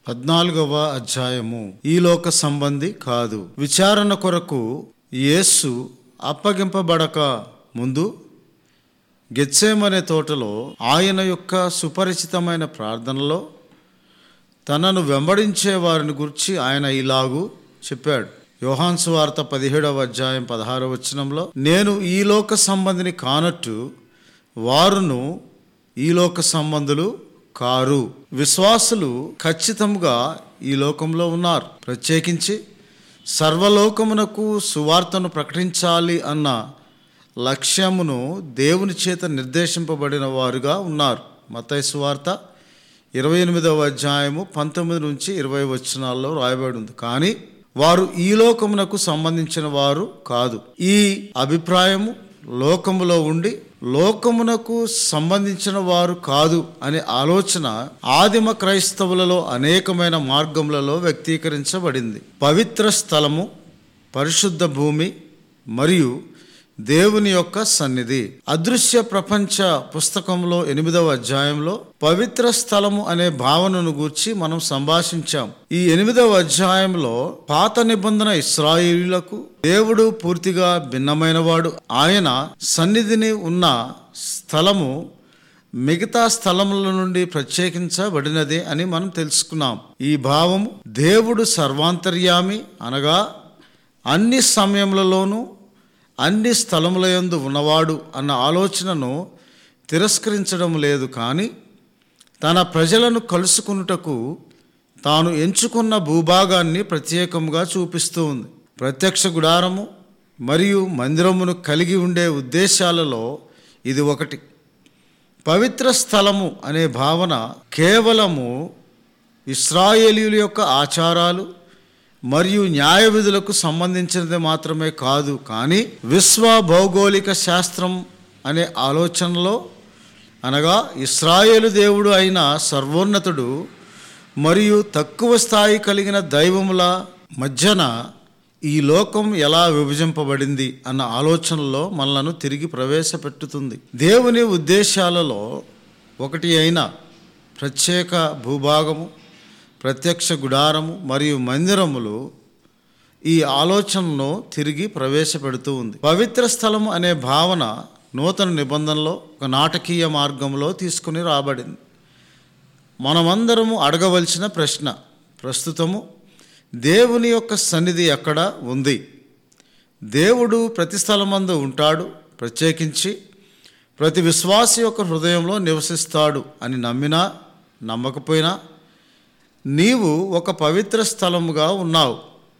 పద్నాలుగవ అధ్యాయము ఈ లోక సంబంధి కాదు విచారణ కొరకు యేసు అప్పగింపబడక ముందు గెచ్చేమనే తోటలో ఆయన యొక్క సుపరిచితమైన ప్రార్థనలో తనను వెంబడించే వారిని గురించి ఆయన ఇలాగూ చెప్పాడు యోహాన్ సువార్త పదిహేడవ అధ్యాయం పదహారవ వచనంలో నేను ఈ లోక సంబంధిని కానట్టు వారును ఈ లోక సంబంధులు కారు విశ్వాసులు ఖచ్చితంగా ఈ లోకంలో ఉన్నారు ప్రత్యేకించి సర్వలోకమునకు సువార్తను ప్రకటించాలి అన్న లక్ష్యమును దేవుని చేత నిర్దేశింపబడిన వారుగా ఉన్నారు మత్తయి సువార్త ఇరవై ఎనిమిదవ అధ్యాయము పంతొమ్మిది నుంచి ఇరవై వచనాల్లో రాయబడి ఉంది కానీ వారు ఈ లోకమునకు సంబంధించిన వారు కాదు ఈ అభిప్రాయము లోకములో ఉండి లోకమునకు సంబంధించిన వారు కాదు అనే ఆలోచన ఆదిమ క్రైస్తవులలో అనేకమైన మార్గములలో వ్యక్తీకరించబడింది పవిత్ర స్థలము పరిశుద్ధ భూమి మరియు దేవుని యొక్క సన్నిధి అదృశ్య ప్రపంచ పుస్తకంలో ఎనిమిదవ అధ్యాయంలో పవిత్ర స్థలము అనే భావనను గూర్చి మనం సంభాషించాం ఈ ఎనిమిదవ అధ్యాయంలో పాత నిబంధన ఇస్రాయిలకు దేవుడు పూర్తిగా భిన్నమైనవాడు ఆయన సన్నిధిని ఉన్న స్థలము మిగతా స్థలముల నుండి ప్రత్యేకించబడినది అని మనం తెలుసుకున్నాం ఈ భావము దేవుడు సర్వాంతర్యామి అనగా అన్ని సమయములలోనూ అన్ని స్థలముల యందు ఉన్నవాడు అన్న ఆలోచనను తిరస్కరించడం లేదు కానీ తన ప్రజలను కలుసుకున్నటకు తాను ఎంచుకున్న భూభాగాన్ని ప్రత్యేకంగా చూపిస్తూ ఉంది ప్రత్యక్ష గుడారము మరియు మందిరమును కలిగి ఉండే ఉద్దేశాలలో ఇది ఒకటి పవిత్ర స్థలము అనే భావన కేవలము ఇస్రాయేలీల యొక్క ఆచారాలు మరియు న్యాయ విధులకు సంబంధించినది మాత్రమే కాదు కానీ విశ్వ భౌగోళిక శాస్త్రం అనే ఆలోచనలో అనగా ఇస్రాయేలు దేవుడు అయిన సర్వోన్నతుడు మరియు తక్కువ స్థాయి కలిగిన దైవముల మధ్యన ఈ లోకం ఎలా విభజింపబడింది అన్న ఆలోచనలో మనలను తిరిగి ప్రవేశపెట్టుతుంది దేవుని ఉద్దేశాలలో ఒకటి అయిన ప్రత్యేక భూభాగము ప్రత్యక్ష గుడారము మరియు మందిరములు ఈ ఆలోచనను తిరిగి ప్రవేశపెడుతూ ఉంది పవిత్ర స్థలము అనే భావన నూతన నిబంధనలో ఒక నాటకీయ మార్గంలో తీసుకుని రాబడింది మనమందరము అడగవలసిన ప్రశ్న ప్రస్తుతము దేవుని యొక్క సన్నిధి ఎక్కడ ఉంది దేవుడు ప్రతి స్థలమందు ఉంటాడు ప్రత్యేకించి ప్రతి విశ్వాసి యొక్క హృదయంలో నివసిస్తాడు అని నమ్మినా నమ్మకపోయినా నీవు ఒక పవిత్ర స్థలముగా ఉన్నావు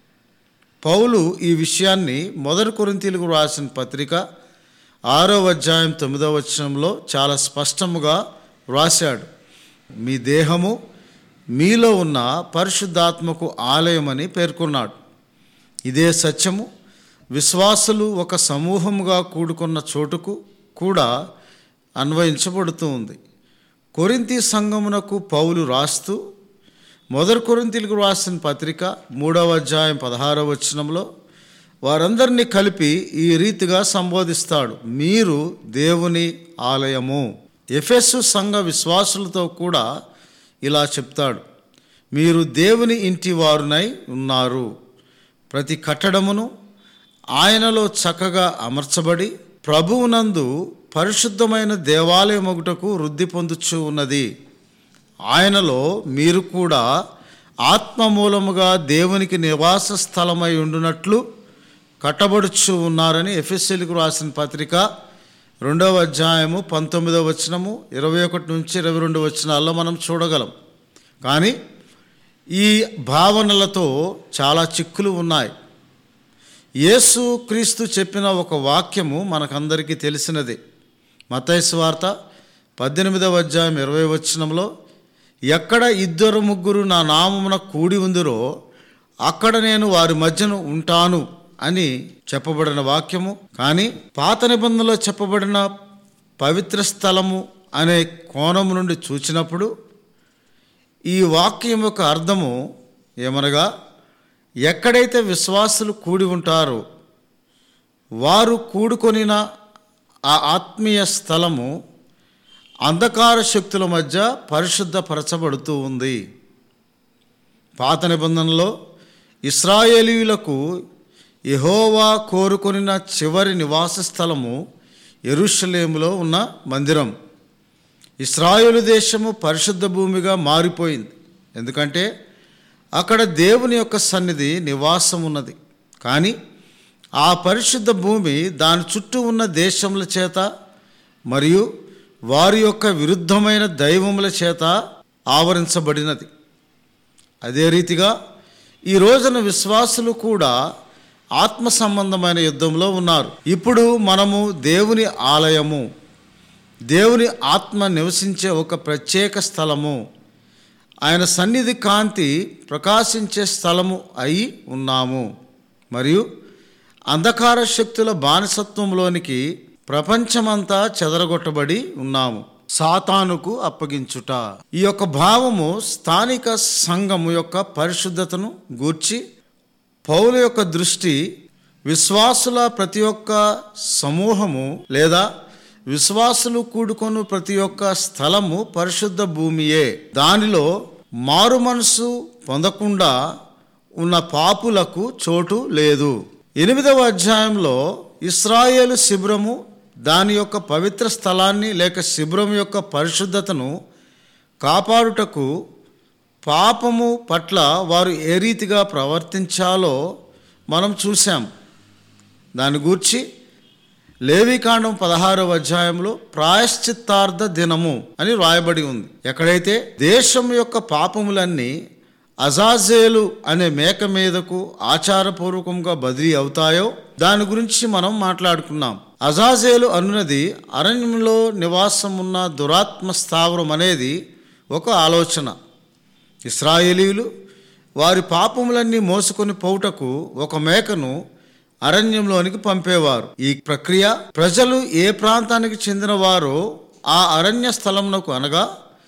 పౌలు ఈ విషయాన్ని మొదటి కొరింతీలకు రాసిన పత్రిక ఆరో అధ్యాయం తొమ్మిదవ వచనంలో చాలా స్పష్టముగా వ్రాశాడు మీ దేహము మీలో ఉన్న పరిశుద్ధాత్మకు ఆలయమని పేర్కొన్నాడు ఇదే సత్యము విశ్వాసులు ఒక సమూహముగా కూడుకున్న చోటుకు కూడా అన్వయించబడుతూ ఉంది కొరింతి సంఘమునకు పౌలు రాస్తూ మొదటి కొరింతీలకు రాసిన పత్రిక మూడవ అధ్యాయం పదహారవ వచనంలో వారందరినీ కలిపి ఈ రీతిగా సంబోధిస్తాడు మీరు దేవుని ఆలయము ఎఫెస్సు సంఘ విశ్వాసులతో కూడా ఇలా చెప్తాడు మీరు దేవుని ఇంటి వారునై ఉన్నారు ప్రతి కట్టడమును ఆయనలో చక్కగా అమర్చబడి ప్రభువునందు పరిశుద్ధమైన దేవాలయం ఒకటకు వృద్ధి పొందుచూ ఉన్నది ఆయనలో మీరు కూడా ఆత్మ మూలముగా దేవునికి నివాస స్థలమై ఉండునట్లు కట్టబడుచు ఉన్నారని ఎఫ్ఎస్సీలకు రాసిన పత్రిక రెండవ అధ్యాయము పంతొమ్మిదవ వచనము ఇరవై ఒకటి నుంచి ఇరవై రెండు వచనాల్లో మనం చూడగలం కానీ ఈ భావనలతో చాలా చిక్కులు ఉన్నాయి యేసు క్రీస్తు చెప్పిన ఒక వాక్యము మనకందరికీ తెలిసినదే మతైసు వార్త పద్దెనిమిదవ అధ్యాయం ఇరవై వచనంలో ఎక్కడ ఇద్దరు ముగ్గురు నా నామమున కూడి ఉందిరో అక్కడ నేను వారి మధ్యను ఉంటాను అని చెప్పబడిన వాక్యము కానీ పాత నిబంధనలో చెప్పబడిన పవిత్ర స్థలము అనే కోణము నుండి చూచినప్పుడు ఈ వాక్యం యొక్క అర్థము ఏమనగా ఎక్కడైతే విశ్వాసులు కూడి ఉంటారో వారు కూడుకొనిన ఆ ఆత్మీయ స్థలము అంధకార శక్తుల మధ్య పరిశుద్ధపరచబడుతూ ఉంది పాత నిబంధనలో ఇస్రాయేలీయులకు యెహోవా కోరుకొనిన చివరి నివాస స్థలము ఎరుషలేములో ఉన్న మందిరం ఇస్రాయేలు దేశము పరిశుద్ధ భూమిగా మారిపోయింది ఎందుకంటే అక్కడ దేవుని యొక్క సన్నిధి నివాసం ఉన్నది కానీ ఆ పరిశుద్ధ భూమి దాని చుట్టూ ఉన్న దేశముల చేత మరియు వారి యొక్క విరుద్ధమైన దైవముల చేత ఆవరించబడినది అదే రీతిగా ఈ రోజున విశ్వాసులు కూడా ఆత్మ సంబంధమైన యుద్ధంలో ఉన్నారు ఇప్పుడు మనము దేవుని ఆలయము దేవుని ఆత్మ నివసించే ఒక ప్రత్యేక స్థలము ఆయన సన్నిధి కాంతి ప్రకాశించే స్థలము అయి ఉన్నాము మరియు అంధకార శక్తుల బానిసత్వంలోనికి ప్రపంచమంతా చెదరగొట్టబడి ఉన్నాము సాతానుకు అప్పగించుట ఈ యొక్క భావము స్థానిక సంఘము యొక్క పరిశుద్ధతను గూర్చి పౌలు యొక్క దృష్టి విశ్వాసుల ప్రతి ఒక్క సమూహము లేదా విశ్వాసులు కూడుకొను ప్రతి ఒక్క స్థలము పరిశుద్ధ భూమియే దానిలో మారు మనసు పొందకుండా ఉన్న పాపులకు చోటు లేదు ఎనిమిదవ అధ్యాయంలో ఇస్రాయేలు శిబిరము దాని యొక్క పవిత్ర స్థలాన్ని లేక శిబిరం యొక్క పరిశుద్ధతను కాపాడుటకు పాపము పట్ల వారు ఏ రీతిగా ప్రవర్తించాలో మనం చూసాం దాని గూర్చి లేవికాండం పదహారవ అధ్యాయంలో ప్రాయశ్చిత్తార్థ దినము అని రాయబడి ఉంది ఎక్కడైతే దేశం యొక్క పాపములన్నీ అజాజేలు అనే మేక మీదకు ఆచారపూర్వకంగా బదిలీ అవుతాయో దాని గురించి మనం మాట్లాడుకున్నాం అజాజేలు అనున్నది అరణ్యంలో నివాసం ఉన్న దురాత్మ స్థావరం అనేది ఒక ఆలోచన ఇస్రాయేలీలు వారి పాపములన్నీ మోసుకొని పోవుటకు ఒక మేకను అరణ్యంలోనికి పంపేవారు ఈ ప్రక్రియ ప్రజలు ఏ ప్రాంతానికి చెందిన వారో ఆ అరణ్య స్థలమునకు అనగా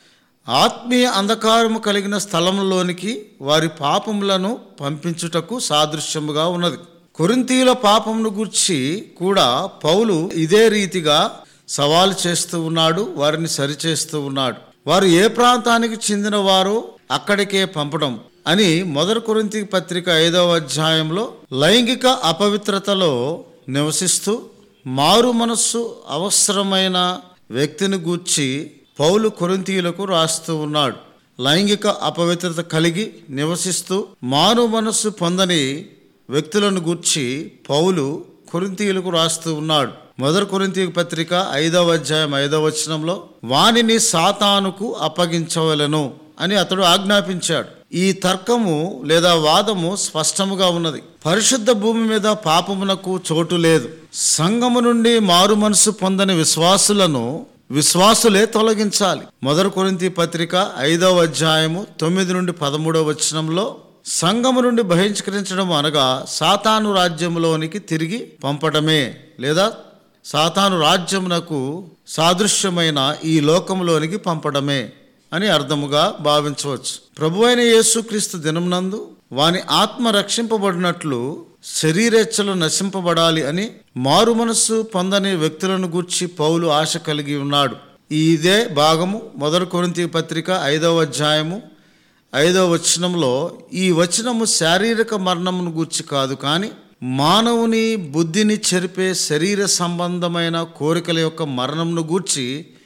ఆత్మీయ అంధకారము కలిగిన స్థలంలోనికి వారి పాపములను పంపించుటకు సాదృశ్యముగా ఉన్నది కొరింతీల పాపమును గుర్చి కూడా పౌలు ఇదే రీతిగా సవాలు చేస్తూ ఉన్నాడు వారిని సరిచేస్తూ ఉన్నాడు వారు ఏ ప్రాంతానికి చెందిన వారో అక్కడికే పంపడం అని మొదటి కొరింతి పత్రిక ఐదవ అధ్యాయంలో లైంగిక అపవిత్రతలో నివసిస్తూ మారు మనస్సు అవసరమైన వ్యక్తిని గూర్చి పౌలు కొరింతీయులకు రాస్తూ ఉన్నాడు లైంగిక అపవిత్రత కలిగి నివసిస్తూ మారు మనస్సు పొందని వ్యక్తులను గూర్చి పౌలు కొరింతీయులకు రాస్తూ ఉన్నాడు మొదటి కొరింతీ పత్రిక ఐదవ అధ్యాయం ఐదవ వచనంలో వానిని సాతానుకు అప్పగించవలను అని అతడు ఆజ్ఞాపించాడు ఈ తర్కము లేదా వాదము స్పష్టముగా ఉన్నది పరిశుద్ధ భూమి మీద పాపమునకు చోటు లేదు సంఘము నుండి మారు మనసు పొందని విశ్వాసులను విశ్వాసులే తొలగించాలి మొదటి కొరింతి పత్రిక ఐదవ అధ్యాయము తొమ్మిది నుండి పదమూడవ వచనంలో సంఘము నుండి బహిష్కరించడం అనగా సాతాను రాజ్యములోనికి తిరిగి పంపడమే లేదా సాతాను రాజ్యమునకు సాదృశ్యమైన ఈ లోకములోనికి పంపడమే అని అర్థముగా భావించవచ్చు ప్రభు అయిన యేసుక్రీస్తు దినమునందు వాని ఆత్మ రక్షింపబడినట్లు శరీరేచ్ఛలు నశింపబడాలి అని మారు మనస్సు పొందని వ్యక్తులను గూర్చి పౌలు ఆశ కలిగి ఉన్నాడు ఈ ఇదే భాగము మొదటి కొరింతి పత్రిక ఐదవ అధ్యాయము ఐదవ వచనంలో ఈ వచనము శారీరక మరణమును గూర్చి కాదు కానీ మానవుని బుద్ధిని చెరిపే శరీర సంబంధమైన కోరికల యొక్క మరణమును గూర్చి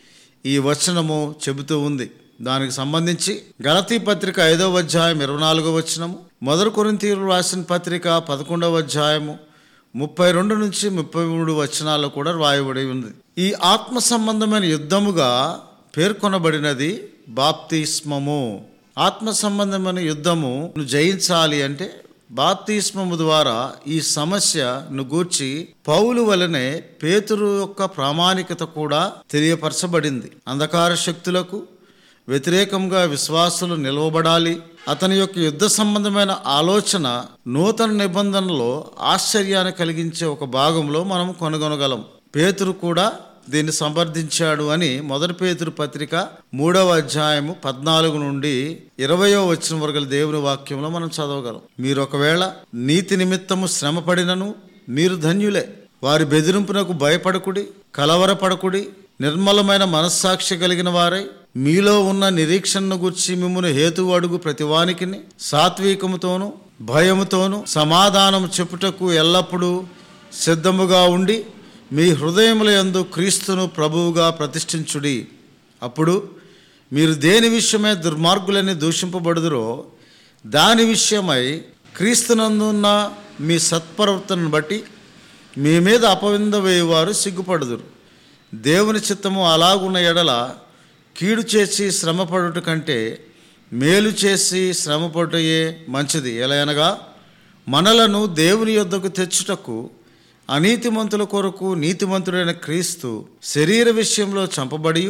ఈ వచనము చెబుతూ ఉంది దానికి సంబంధించి గలతీ పత్రిక ఐదవ అధ్యాయం ఇరవై నాలుగవ వచనము మొదటి కొరింతీయులు రాసిన పత్రిక పదకొండవ అధ్యాయము ముప్పై రెండు నుంచి ముప్పై మూడు వచనాలు కూడా రాయబడి ఉంది ఈ ఆత్మ సంబంధమైన యుద్ధముగా పేర్కొనబడినది బాప్తిస్మము ఆత్మ సంబంధమైన యుద్ధము నువ్వు జయించాలి అంటే బాప్తిస్మము ద్వారా ఈ సమస్యను గూర్చి పౌలు వలనే పేతురు యొక్క ప్రామాణికత కూడా తెలియపరచబడింది అంధకార శక్తులకు వ్యతిరేకంగా విశ్వాసులు నిలవబడాలి అతని యొక్క యుద్ధ సంబంధమైన ఆలోచన నూతన నిబంధనలో ఆశ్చర్యాన్ని కలిగించే ఒక భాగంలో మనం కనుగొనగలం పేతురు కూడా దీన్ని సమర్థించాడు అని మొదటి పేతురు పత్రిక మూడవ అధ్యాయము పద్నాలుగు నుండి ఇరవయో వచ్చిన వరకు దేవుని వాక్యంలో మనం చదవగలం మీరు ఒకవేళ నీతి నిమిత్తము శ్రమపడినను మీరు ధన్యులే వారి బెదిరింపునకు భయపడకుడి కలవరపడకుడి నిర్మలమైన మనస్సాక్షి కలిగిన వారై మీలో ఉన్న నిరీక్షణను గుర్చి మిమ్మల్ని హేతు అడుగు ప్రతివానికి సాత్వికముతోను భయముతోను సమాధానం చెప్పుటకు ఎల్లప్పుడూ సిద్ధముగా ఉండి మీ హృదయముల యందు క్రీస్తును ప్రభువుగా ప్రతిష్ఠించుడి అప్పుడు మీరు దేని విషయమై దుర్మార్గులని దూషింపబడుదురో దాని విషయమై క్రీస్తునందున్న మీ సత్ప్రవర్తనను బట్టి మీ మీద అపవింద వేయువారు సిగ్గుపడుదురు దేవుని చిత్తము అలాగున్న ఎడల కీడు చేసి శ్రమపడుట కంటే మేలు చేసి శ్రమపడుటయే మంచిది ఎలయనగా మనలను దేవుని యొద్దకు తెచ్చుటకు అనీతిమంతుల కొరకు నీతిమంతుడైన క్రీస్తు శరీర విషయంలో చంపబడి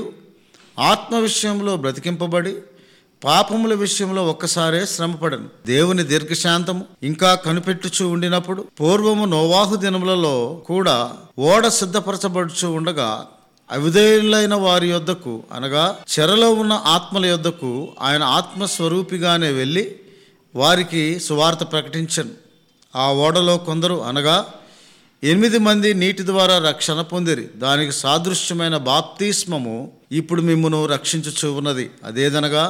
ఆత్మ విషయంలో బ్రతికింపబడి పాపముల విషయంలో ఒక్కసారే శ్రమపడను దేవుని దీర్ఘశాంతము ఇంకా కనిపెట్టుచూ ఉండినప్పుడు పూర్వము నోవాహు దినములలో కూడా ఓడ సిద్ధపరచబడుచు ఉండగా అవిధేయులైన వారి యొద్దకు అనగా చెరలో ఉన్న ఆత్మల యొద్దకు ఆయన ఆత్మస్వరూపిగానే వెళ్ళి వారికి సువార్త ప్రకటించను ఆ ఓడలో కొందరు అనగా ఎనిమిది మంది నీటి ద్వారా రక్షణ పొందిరి దానికి సాదృశ్యమైన బాప్తిస్మము ఇప్పుడు మిమ్మును రక్షించుచూ ఉన్నది అదేదనగా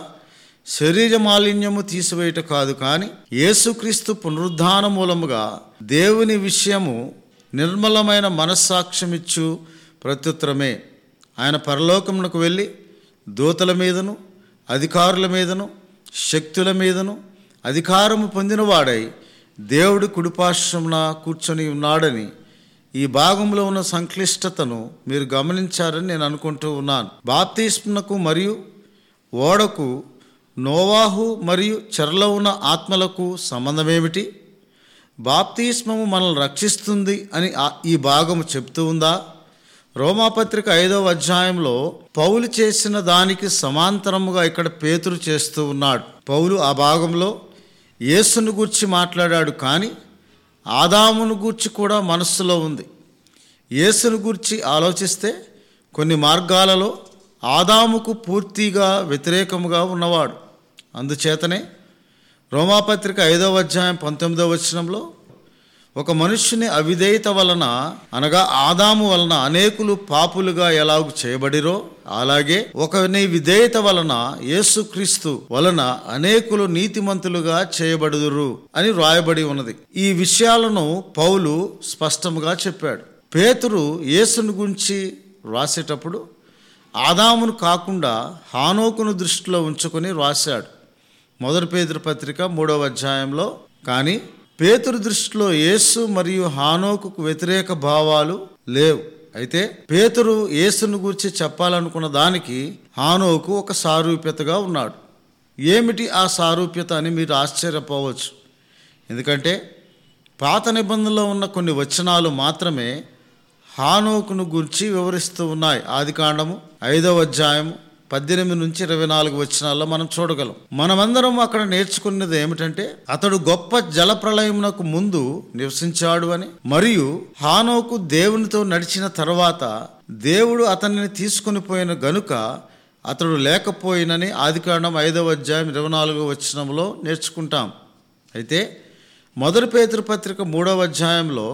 శరీర మాలిన్యము తీసివేయట కాదు కానీ యేసుక్రీస్తు పునరుద్ధాన మూలముగా దేవుని విషయము నిర్మలమైన మనస్సాక్ష్యమిచ్చు ప్రత్యుత్తరమే ఆయన పరలోకమునకు వెళ్ళి దూతల మీదను అధికారుల మీదను శక్తుల మీదను అధికారము పొందినవాడై దేవుడి కుడిపార్శ్వమున కూర్చొని ఉన్నాడని ఈ భాగంలో ఉన్న సంక్లిష్టతను మీరు గమనించారని నేను అనుకుంటూ ఉన్నాను బాప్తిస్మునకు మరియు ఓడకు నోవాహు మరియు చెరలో ఉన్న ఆత్మలకు సంబంధమేమిటి బాప్తిస్మము మనల్ని రక్షిస్తుంది అని ఆ- ఈ భాగము చెప్తూ ఉందా రోమాపత్రిక ఐదవ అధ్యాయంలో పౌలు చేసిన దానికి సమాంతరముగా ఇక్కడ పేతురు చేస్తూ ఉన్నాడు పౌలు ఆ భాగంలో యేసును గూర్చి మాట్లాడాడు కానీ ఆదామును గూర్చి కూడా మనస్సులో ఉంది యేసును గూర్చి ఆలోచిస్తే కొన్ని మార్గాలలో ఆదాముకు పూర్తిగా వ్యతిరేకముగా ఉన్నవాడు అందుచేతనే రోమాపత్రిక ఐదవ అధ్యాయం పంతొమ్మిదవ వచనంలో ఒక మనుష్యుని అవిధేయత వలన అనగా ఆదాము వలన అనేకులు పాపులుగా ఎలాగు చేయబడిరో అలాగే ఒకని విధేయత వలన యేసుక్రీస్తు వలన అనేకులు నీతిమంతులుగా చేయబడుదురు అని వ్రాయబడి ఉన్నది ఈ విషయాలను పౌలు స్పష్టముగా చెప్పాడు పేతురు యేసుని గురించి వ్రాసేటప్పుడు ఆదామును కాకుండా హానోకును దృష్టిలో ఉంచుకొని వ్రాశాడు మొదటి పేతురు పత్రిక మూడవ అధ్యాయంలో కానీ పేతురు దృష్టిలో యేసు మరియు హానోకుకు వ్యతిరేక భావాలు లేవు అయితే పేతురు యేసును గురించి చెప్పాలనుకున్న దానికి హానోకు ఒక సారూప్యతగా ఉన్నాడు ఏమిటి ఆ సారూప్యత అని మీరు ఆశ్చర్యపోవచ్చు ఎందుకంటే పాత నిబంధనలో ఉన్న కొన్ని వచనాలు మాత్రమే హానోకును గురించి వివరిస్తూ ఉన్నాయి ఆది కాండము ఐదవ అధ్యాయము పద్దెనిమిది నుంచి ఇరవై నాలుగు వచనాల్లో మనం చూడగలం మనమందరం అక్కడ నేర్చుకున్నది ఏమిటంటే అతడు గొప్ప జలప్రలయమునకు ముందు నివసించాడు అని మరియు హానోకు దేవునితో నడిచిన తర్వాత దేవుడు అతనిని తీసుకుని పోయిన గనుక అతడు లేకపోయినని ఆదికాండం ఐదవ అధ్యాయం ఇరవై నాలుగవ వచనంలో నేర్చుకుంటాం అయితే మొదటి పేతురు పత్రిక మూడవ అధ్యాయంలో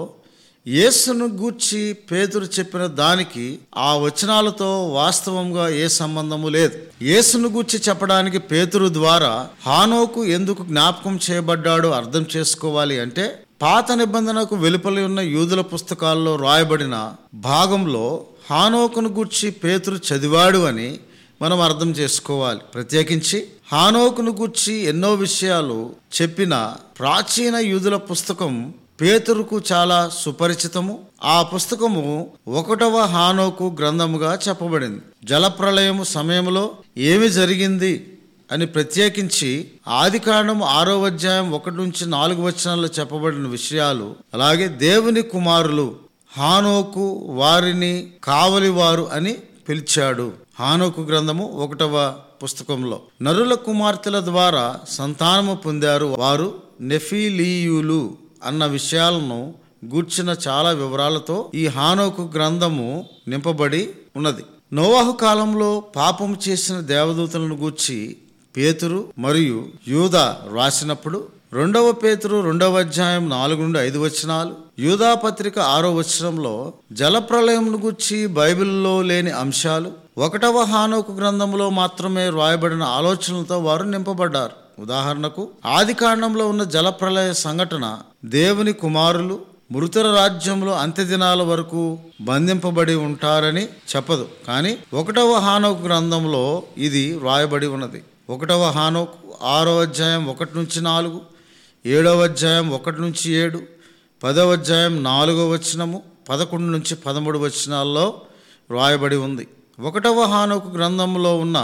యేసును గూర్చి పేతురు చెప్పిన దానికి ఆ వచనాలతో వాస్తవంగా ఏ సంబంధము లేదు యేసును గూర్చి చెప్పడానికి పేతురు ద్వారా హానోకు ఎందుకు జ్ఞాపకం చేయబడ్డాడో అర్థం చేసుకోవాలి అంటే పాత నిబంధనకు వెలుపలి ఉన్న యూదుల పుస్తకాల్లో రాయబడిన భాగంలో హానోకును గూర్చి పేతురు చదివాడు అని మనం అర్థం చేసుకోవాలి ప్రత్యేకించి హానోకును గూర్చి ఎన్నో విషయాలు చెప్పిన ప్రాచీన యూదుల పుస్తకం పేతురుకు చాలా సుపరిచితము ఆ పుస్తకము ఒకటవ హానోకు గ్రంథముగా చెప్పబడింది జలప్రళయము సమయంలో ఏమి జరిగింది అని ప్రత్యేకించి ఆది కాండం ఆరో అధ్యాయం ఒకటి నుంచి నాలుగు వచనాల్లో చెప్పబడిన విషయాలు అలాగే దేవుని కుమారులు హానోకు వారిని కావలివారు అని పిలిచాడు హానోకు గ్రంథము ఒకటవ పుస్తకంలో నరుల కుమార్తెల ద్వారా సంతానము పొందారు వారు నెఫీలీయులు అన్న విషయాలను గూర్చిన చాలా వివరాలతో ఈ హానోకు గ్రంథము నింపబడి ఉన్నది నోవాహు కాలంలో పాపం చేసిన దేవదూతలను గూర్చి పేతురు మరియు యూద రాసినప్పుడు రెండవ పేతురు రెండవ అధ్యాయం నాలుగు నుండి ఐదు వచనాలు యూదా పత్రిక ఆరో వచనంలో జలప్రలయంను గుర్చి బైబిల్లో లేని అంశాలు ఒకటవ హానోకు గ్రంథంలో మాత్రమే వ్రాయబడిన ఆలోచనలతో వారు నింపబడ్డారు ఉదాహరణకు ఆది కాండంలో ఉన్న జలప్రలయ సంఘటన దేవుని కుమారులు మృతుల రాజ్యంలో అంత్యదినాల వరకు బంధింపబడి ఉంటారని చెప్పదు కానీ ఒకటవ హానోకు గ్రంథంలో ఇది వ్రాయబడి ఉన్నది ఒకటవ హానోకు ఆరో అధ్యాయం ఒకటి నుంచి నాలుగు ఏడవ అధ్యాయం ఒకటి నుంచి ఏడు పదవ అధ్యాయం నాలుగో వచనము పదకొండు నుంచి పదమూడు వచనాల్లో వ్రాయబడి ఉంది ఒకటవ హానోకు గ్రంథంలో ఉన్న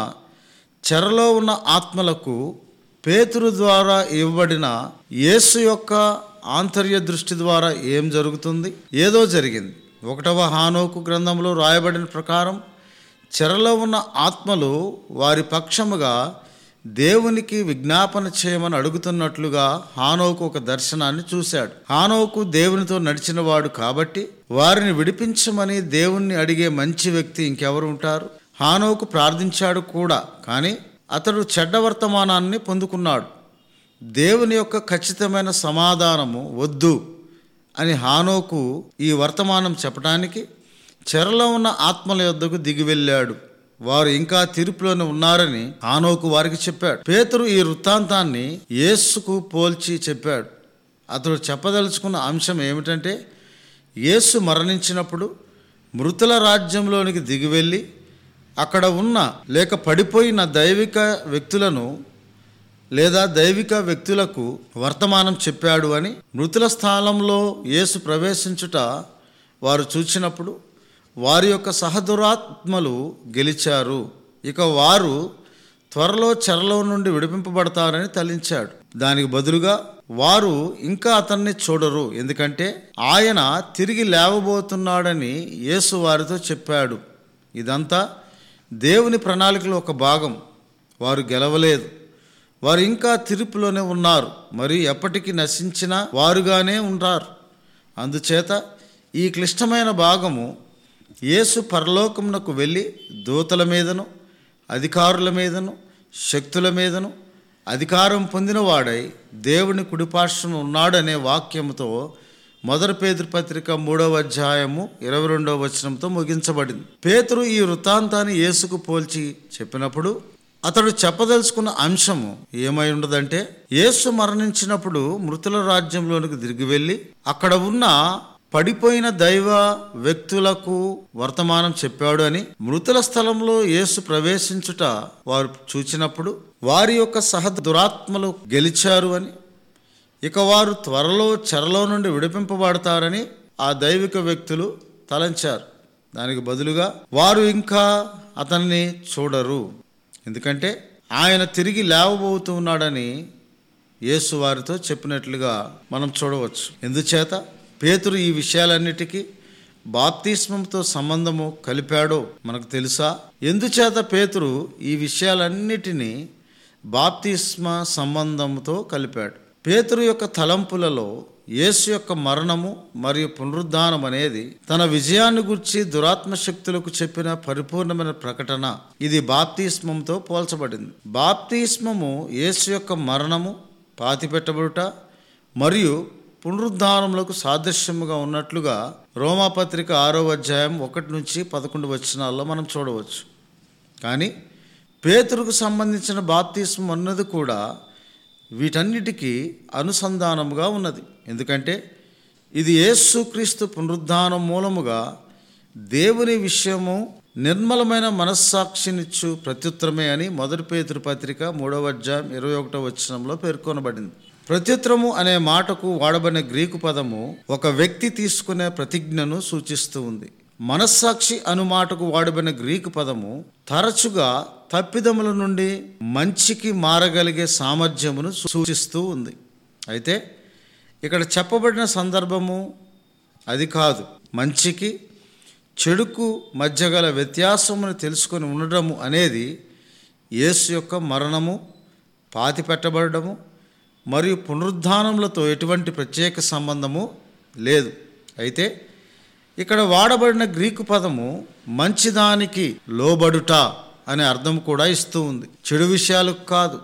చెరలో ఉన్న ఆత్మలకు పేతురు ద్వారా ఇవ్వబడిన యేసు యొక్క ఆంతర్య దృష్టి ద్వారా ఏం జరుగుతుంది ఏదో జరిగింది ఒకటవ హానోకు గ్రంథంలో రాయబడిన ప్రకారం చెరలో ఉన్న ఆత్మలు వారి పక్షముగా దేవునికి విజ్ఞాపన చేయమని అడుగుతున్నట్లుగా హానోకు ఒక దర్శనాన్ని చూశాడు హానోకు దేవునితో నడిచినవాడు కాబట్టి వారిని విడిపించమని దేవుణ్ణి అడిగే మంచి వ్యక్తి ఇంకెవరు ఉంటారు హానోకు ప్రార్థించాడు కూడా కానీ అతడు చెడ్డ వర్తమానాన్ని పొందుకున్నాడు దేవుని యొక్క ఖచ్చితమైన సమాధానము వద్దు అని హానోకు ఈ వర్తమానం చెప్పడానికి చెరలో ఉన్న ఆత్మల యొద్దకు దిగి వెళ్ళాడు వారు ఇంకా తీర్పులోనే ఉన్నారని హానోకు వారికి చెప్పాడు పేతురు ఈ వృత్తాంతాన్ని యేసుకు పోల్చి చెప్పాడు అతడు చెప్పదలుచుకున్న అంశం ఏమిటంటే యేసు మరణించినప్పుడు మృతుల రాజ్యంలోనికి దిగి వెళ్ళి అక్కడ ఉన్న లేక పడిపోయిన దైవిక వ్యక్తులను లేదా దైవిక వ్యక్తులకు వర్తమానం చెప్పాడు అని మృతుల స్థానంలో యేసు ప్రవేశించుట వారు చూచినప్పుడు వారి యొక్క సహదురాత్మలు గెలిచారు ఇక వారు త్వరలో చెరలో నుండి విడిపింపబడతారని తలించాడు దానికి బదులుగా వారు ఇంకా అతన్ని చూడరు ఎందుకంటే ఆయన తిరిగి లేవబోతున్నాడని యేసు వారితో చెప్పాడు ఇదంతా దేవుని ప్రణాళికలో ఒక భాగం వారు గెలవలేదు వారు ఇంకా తిరుపులోనే ఉన్నారు మరి ఎప్పటికీ నశించిన వారుగానే ఉంటారు అందుచేత ఈ క్లిష్టమైన భాగము యేసు పరలోకమునకు వెళ్ళి దూతల మీదను అధికారుల మీదను శక్తుల మీదను అధికారం పొందినవాడై దేవుని కుడిపార్శ్వన ఉన్నాడనే వాక్యముతో మొదటి పేదరు పత్రిక మూడవ అధ్యాయము ఇరవై రెండవ వచనంతో ముగించబడింది పేతురు ఈ వృత్తాంతాన్ని యేసుకు పోల్చి చెప్పినప్పుడు అతడు చెప్పదలుచుకున్న అంశము ఏమై ఉండదంటే యేసు మరణించినప్పుడు మృతుల రాజ్యంలోనికి తిరిగి వెళ్ళి అక్కడ ఉన్న పడిపోయిన దైవ వ్యక్తులకు వర్తమానం చెప్పాడు అని మృతుల స్థలంలో యేసు ప్రవేశించుట వారు చూచినప్పుడు వారి యొక్క సహ దురాత్మలు గెలిచారు అని ఇక వారు త్వరలో చెరలో నుండి విడిపింపబడతారని ఆ దైవిక వ్యక్తులు తలంచారు దానికి బదులుగా వారు ఇంకా అతన్ని చూడరు ఎందుకంటే ఆయన తిరిగి లేవబోతూ ఉన్నాడని యేసు వారితో చెప్పినట్లుగా మనం చూడవచ్చు ఎందుచేత పేతురు ఈ విషయాలన్నిటికీ బాప్తిస్మంతో సంబంధము కలిపాడో మనకు తెలుసా ఎందుచేత పేతురు ఈ విషయాలన్నిటినీ బాప్తిస్మ సంబంధంతో కలిపాడు పేతురు యొక్క తలంపులలో యేసు యొక్క మరణము మరియు పునరుద్ధానం అనేది తన విజయాన్ని గురించి దురాత్మ శక్తులకు చెప్పిన పరిపూర్ణమైన ప్రకటన ఇది బాప్తిస్మంతో పోల్చబడింది బాప్తిస్మము యేసు యొక్క మరణము పాతిపెట్టబడుట మరియు పునరుద్ధానములకు సాదృశ్యముగా ఉన్నట్లుగా రోమాపత్రిక ఆరో అధ్యాయం ఒకటి నుంచి పదకొండు వచనాల్లో మనం చూడవచ్చు కానీ పేతురుకు సంబంధించిన బాప్తిస్మం అన్నది కూడా వీటన్నిటికీ అనుసంధానముగా ఉన్నది ఎందుకంటే ఇది యేసుక్రీస్తు పునరుద్ధానం మూలముగా దేవుని విషయము నిర్మలమైన మనస్సాక్షినిచ్చు ప్రత్యుత్తరమే అని మొదటి పేతురు పత్రిక మూడవ అధ్యాయం ఇరవై ఒకటో వచనంలో పేర్కొనబడింది ప్రత్యుత్తరము అనే మాటకు వాడబడిన గ్రీకు పదము ఒక వ్యక్తి తీసుకునే ప్రతిజ్ఞను సూచిస్తూ ఉంది మనస్సాక్షి అను మాటకు వాడబడిన గ్రీకు పదము తరచుగా తప్పిదముల నుండి మంచికి మారగలిగే సామర్థ్యమును సూచిస్తూ ఉంది అయితే ఇక్కడ చెప్పబడిన సందర్భము అది కాదు మంచికి చెడుకు మధ్య గల వ్యత్యాసమును తెలుసుకొని ఉండడము అనేది యేసు యొక్క మరణము పాతి పెట్టబడము మరియు పునరుద్ధానములతో ఎటువంటి ప్రత్యేక సంబంధము లేదు అయితే ఇక్కడ వాడబడిన గ్రీకు పదము మంచిదానికి లోబడుట అనే అర్థం కూడా ఇస్తూ ఉంది చెడు విషయాలకు కాదు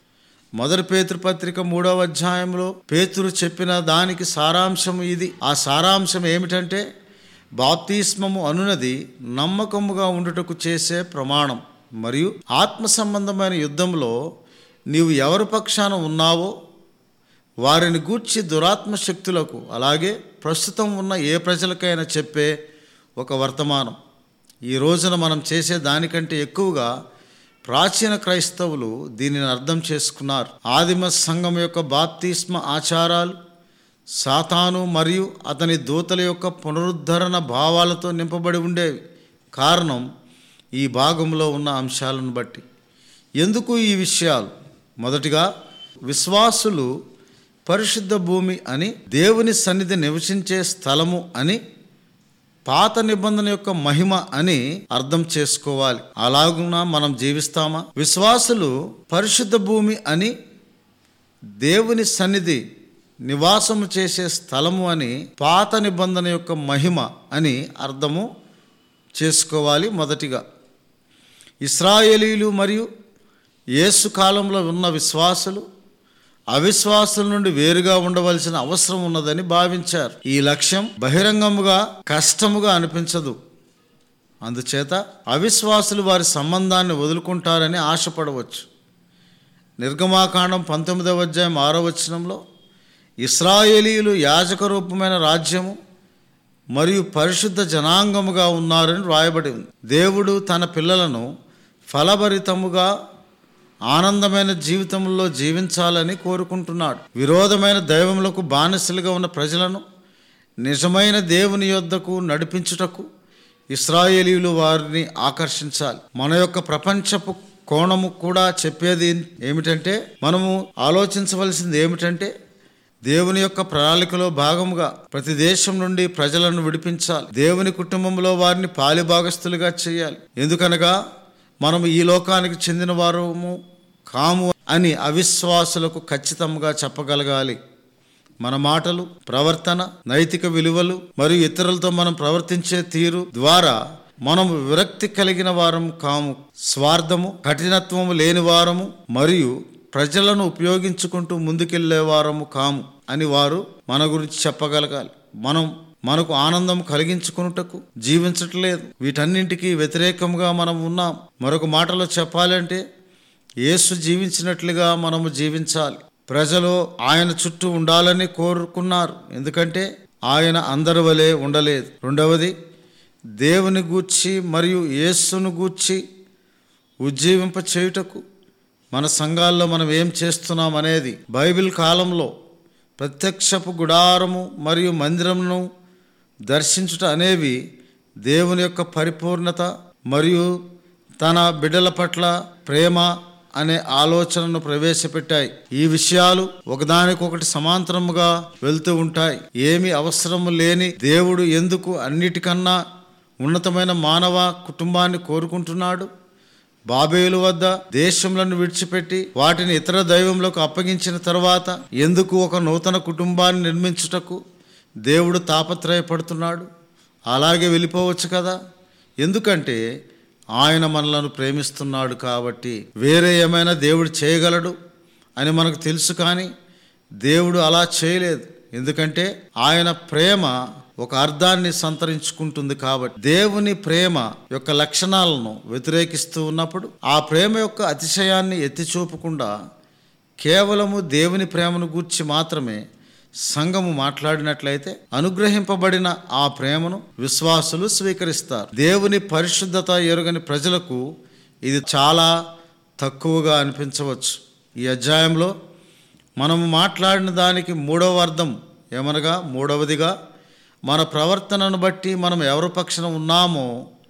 మొదటి పేతురు పత్రిక మూడవ అధ్యాయంలో పేతురు చెప్పిన దానికి సారాంశం ఇది ఆ సారాంశం ఏమిటంటే బాప్తిస్మము అనునది నమ్మకముగా ఉండుటకు చేసే ప్రమాణం మరియు ఆత్మ సంబంధమైన యుద్ధంలో నీవు ఎవరి పక్షాన ఉన్నావో వారిని గూర్చి దురాత్మ శక్తులకు అలాగే ప్రస్తుతం ఉన్న ఏ ప్రజలకైనా చెప్పే ఒక వర్తమానం ఈ రోజున మనం చేసే దానికంటే ఎక్కువగా ప్రాచీన క్రైస్తవులు దీనిని అర్థం చేసుకున్నారు ఆదిమ సంఘం యొక్క బాప్తిస్మ ఆచారాలు సాతాను మరియు అతని దూతల యొక్క పునరుద్ధరణ భావాలతో నింపబడి ఉండేవి కారణం ఈ భాగంలో ఉన్న అంశాలను బట్టి ఎందుకు ఈ విషయాలు మొదటిగా విశ్వాసులు పరిశుద్ధ భూమి అని దేవుని సన్నిధి నివసించే స్థలము అని పాత నిబంధన యొక్క మహిమ అని అర్థం చేసుకోవాలి అలాగున మనం జీవిస్తామా విశ్వాసులు పరిశుద్ధ భూమి అని దేవుని సన్నిధి నివాసము చేసే స్థలము అని పాత నిబంధన యొక్క మహిమ అని అర్థము చేసుకోవాలి మొదటిగా ఇస్రాయేలీలు మరియు యేసు కాలంలో ఉన్న విశ్వాసులు అవిశ్వాసుల నుండి వేరుగా ఉండవలసిన అవసరం ఉన్నదని భావించారు ఈ లక్ష్యం బహిరంగముగా కష్టముగా అనిపించదు అందుచేత అవిశ్వాసులు వారి సంబంధాన్ని వదులుకుంటారని ఆశపడవచ్చు నిర్గమాకాండం పంతొమ్మిదవ అధ్యాయం ఆరో వచనంలో ఇస్రాయేలీలు యాజక రూపమైన రాజ్యము మరియు పరిశుద్ధ జనాంగముగా ఉన్నారని రాయబడి ఉంది దేవుడు తన పిల్లలను ఫలభరితముగా ఆనందమైన జీవితంలో జీవించాలని కోరుకుంటున్నాడు విరోధమైన దైవములకు బానిసలుగా ఉన్న ప్రజలను నిజమైన దేవుని యొద్దకు నడిపించుటకు ఇస్రాయేలీలు వారిని ఆకర్షించాలి మన యొక్క ప్రపంచపు కోణము కూడా చెప్పేది ఏమిటంటే మనము ఆలోచించవలసింది ఏమిటంటే దేవుని యొక్క ప్రణాళికలో భాగముగా ప్రతి దేశం నుండి ప్రజలను విడిపించాలి దేవుని కుటుంబంలో వారిని పాలిభాగస్తులుగా చేయాలి ఎందుకనగా మనము ఈ లోకానికి చెందిన వారము కాము అని అవిశ్వాసులకు ఖచ్చితంగా చెప్పగలగాలి మన మాటలు ప్రవర్తన నైతిక విలువలు మరియు ఇతరులతో మనం ప్రవర్తించే తీరు ద్వారా మనము విరక్తి కలిగిన వారం కాము స్వార్థము కఠినత్వము లేని వారము మరియు ప్రజలను ఉపయోగించుకుంటూ ముందుకెళ్లే వారము కాము అని వారు మన గురించి చెప్పగలగాలి మనం మనకు ఆనందం కలిగించుకున్నటకు జీవించట్లేదు వీటన్నింటికి వ్యతిరేకంగా మనం ఉన్నాం మరొక మాటలో చెప్పాలంటే యేసు జీవించినట్లుగా మనము జీవించాలి ప్రజలు ఆయన చుట్టూ ఉండాలని కోరుకున్నారు ఎందుకంటే ఆయన అందరి వలె ఉండలేదు రెండవది దేవుని గూర్చి మరియు యేసును గూర్చి ఉజ్జీవింప చేయుటకు మన సంఘాల్లో మనం ఏం చేస్తున్నాం అనేది బైబిల్ కాలంలో ప్రత్యక్షపు గుడారము మరియు మందిరమును దర్శించుట అనేవి దేవుని యొక్క పరిపూర్ణత మరియు తన బిడ్డల పట్ల ప్రేమ అనే ఆలోచనను ప్రవేశపెట్టాయి ఈ విషయాలు ఒకదానికొకటి సమాంతరముగా వెళ్తూ ఉంటాయి ఏమి అవసరము లేని దేవుడు ఎందుకు అన్నిటికన్నా ఉన్నతమైన మానవ కుటుంబాన్ని కోరుకుంటున్నాడు బాబేలు వద్ద దేశములను విడిచిపెట్టి వాటిని ఇతర దైవములకు అప్పగించిన తర్వాత ఎందుకు ఒక నూతన కుటుంబాన్ని నిర్మించుటకు దేవుడు తాపత్రయపడుతున్నాడు అలాగే వెళ్ళిపోవచ్చు కదా ఎందుకంటే ఆయన మనలను ప్రేమిస్తున్నాడు కాబట్టి వేరే ఏమైనా దేవుడు చేయగలడు అని మనకు తెలుసు కానీ దేవుడు అలా చేయలేదు ఎందుకంటే ఆయన ప్రేమ ఒక అర్థాన్ని సంతరించుకుంటుంది కాబట్టి దేవుని ప్రేమ యొక్క లక్షణాలను వ్యతిరేకిస్తూ ఉన్నప్పుడు ఆ ప్రేమ యొక్క అతిశయాన్ని ఎత్తి చూపకుండా కేవలము దేవుని ప్రేమను గూర్చి మాత్రమే సంఘము మాట్లాడినట్లయితే అనుగ్రహింపబడిన ఆ ప్రేమను విశ్వాసులు స్వీకరిస్తారు దేవుని పరిశుద్ధత ఎరుగని ప్రజలకు ఇది చాలా తక్కువగా అనిపించవచ్చు ఈ అధ్యాయంలో మనము మాట్లాడిన దానికి మూడవ అర్థం ఏమనగా మూడవదిగా మన ప్రవర్తనను బట్టి మనం ఎవరి పక్షాన ఉన్నామో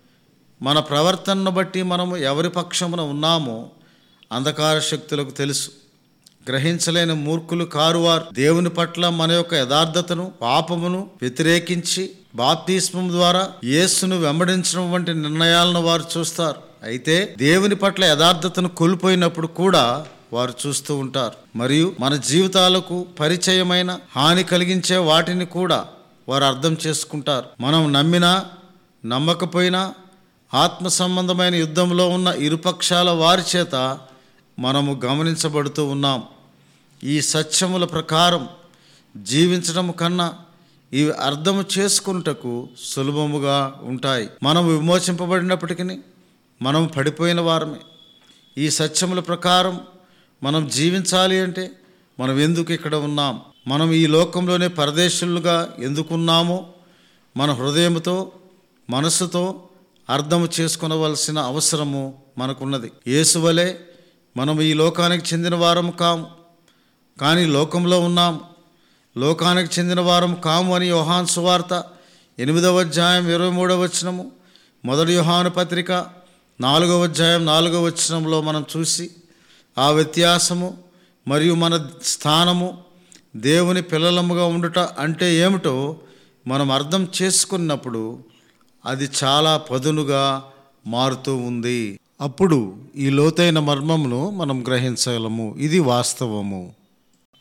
మన ప్రవర్తనను బట్టి మనము ఎవరి పక్షమున ఉన్నామో అంధకార శక్తులకు తెలుసు గ్రహించలేని మూర్ఖులు కారువారు దేవుని పట్ల మన యొక్క యథార్థతను పాపమును వ్యతిరేకించి బాప్తిస్మం ద్వారా యేసును వెంబడించడం వంటి నిర్ణయాలను వారు చూస్తారు అయితే దేవుని పట్ల యథార్థతను కోల్పోయినప్పుడు కూడా వారు చూస్తూ ఉంటారు మరియు మన జీవితాలకు పరిచయమైన హాని కలిగించే వాటిని కూడా వారు అర్థం చేసుకుంటారు మనం నమ్మినా నమ్మకపోయినా ఆత్మ సంబంధమైన యుద్ధంలో ఉన్న ఇరుపక్షాల వారి చేత మనము గమనించబడుతూ ఉన్నాం ఈ సత్యముల ప్రకారం జీవించడం కన్నా ఇవి అర్థం చేసుకున్నటకు సులభముగా ఉంటాయి మనం విమోచింపబడినప్పటికీ మనం పడిపోయిన వారమే ఈ సత్యముల ప్రకారం మనం జీవించాలి అంటే మనం ఎందుకు ఇక్కడ ఉన్నాం మనం ఈ లోకంలోనే పరదేశులుగా ఎందుకున్నామో మన హృదయంతో మనసుతో అర్థం చేసుకునవలసిన అవసరము మనకున్నది యేసువలే మనం ఈ లోకానికి చెందిన వారం కాము కానీ లోకంలో ఉన్నాం లోకానికి చెందిన వారం కాము అని యోహాన్ సువార్త ఎనిమిదవ అధ్యాయం ఇరవై మూడవ వచనము మొదటి యోహాను పత్రిక నాలుగవ అధ్యాయం నాలుగవ వచనంలో మనం చూసి ఆ వ్యత్యాసము మరియు మన స్థానము దేవుని పిల్లలముగా ఉండుట అంటే ఏమిటో మనం అర్థం చేసుకున్నప్పుడు అది చాలా పదునుగా మారుతూ ఉంది అప్పుడు ఈ లోతైన మర్మమును మనం గ్రహించగలము ఇది వాస్తవము